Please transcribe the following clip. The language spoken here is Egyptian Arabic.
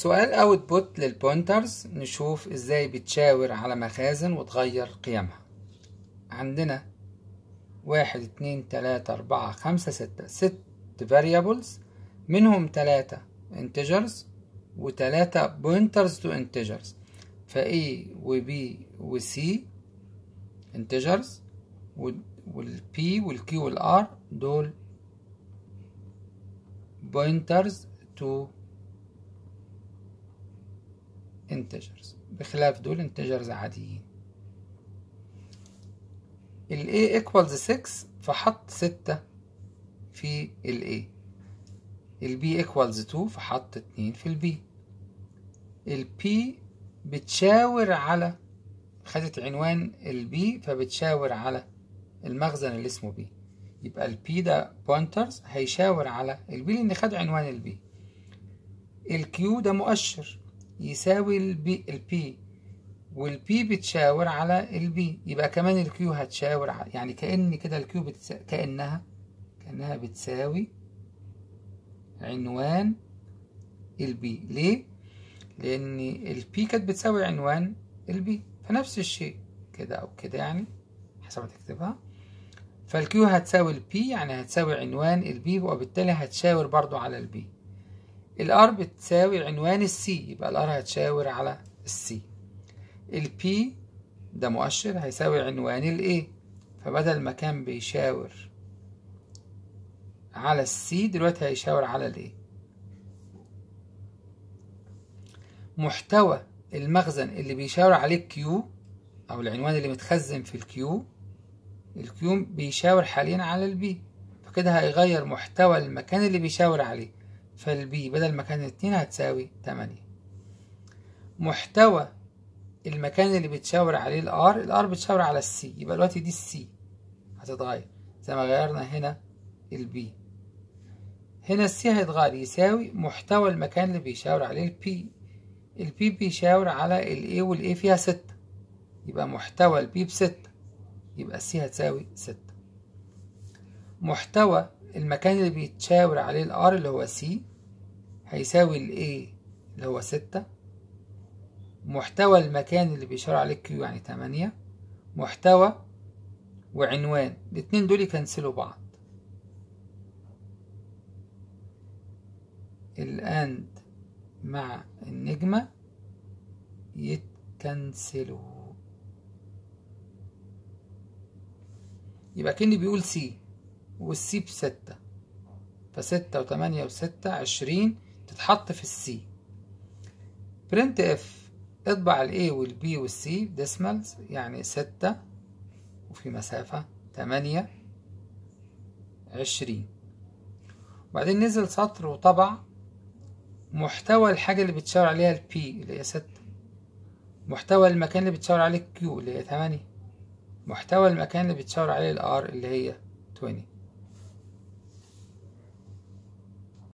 سؤال اوتبوت للبوينترز نشوف ازاي بتشاور على مخازن وتغير قيمها عندنا واحد اتنين تلاتة اربعة خمسة ستة ست variables منهم تلاتة integers وتلاتة pointers to integers فا A و B و C integers وال P وال Q وال R دول pointers to integers بخلاف دول integers عاديين ال A equals 6 فحط 6 في ال A ال B equals 2 فحط 2 في ال B ال P بتشاور على خدت عنوان ال B فبتشاور على المخزن اللي اسمه B يبقى ال P ده pointers هيشاور على ال B لأن خد عنوان ال B ال Q ده مؤشر يساوي البي البي والبي بتشاور على البي يبقى كمان الكيو هتشاور على يعني كأن كده الكيو بتسا... كأنها كأنها بتساوي عنوان البي ليه؟ لأن البي كانت بتساوي عنوان البي فنفس الشيء كده أو كده يعني حسب ما تكتبها فالكيو هتساوي البي يعني هتساوي عنوان البي وبالتالي هتشاور برضو على البي الار بتساوي عنوان السي يبقى الار هتشاور على السي البي ده مؤشر هيساوي عنوان الاي فبدل ما كان بيشاور على السي دلوقتي هيشاور على الاي محتوى المخزن اللي بيشاور عليه الكيو او العنوان اللي متخزن في الكيو الكيو بيشاور حاليا على البي فكده هيغير محتوى المكان اللي بيشاور عليه فالبي بدل ما كان اتنين هتساوي تمانية محتوى المكان اللي بتشاور عليه الار الار بتشاور على السي يبقى دلوقتي دي السي هتتغير زي ما غيرنا هنا البي هنا السي هيتغير يساوي محتوى المكان اللي بيشاور عليه البي البي بيشاور على الاي والاي فيها ستة يبقى محتوى البي بستة يبقى السي هتساوي ستة محتوى المكان اللي بيتشاور عليه الار اللي هو سي هيساوي ال A اللي هو ستة محتوى المكان اللي بيشاور عليه Q يعني تمانية محتوى وعنوان الاتنين دول يكنسلوا بعض الأند مع النجمة يتكنسلوا يبقى كأني بيقول سي والسي بستة فستة وتمانية وستة عشرين تتحط في السي برنت اف اطبع الاي والبي والسي ديسمالز يعني ستة وفي مسافة تمانية عشرين وبعدين نزل سطر وطبع محتوى الحاجة اللي بتشاور عليها البي اللي هي ستة محتوى المكان اللي بتشاور عليه الكيو اللي هي تمانية محتوى المكان اللي بتشاور عليه الار اللي هي 20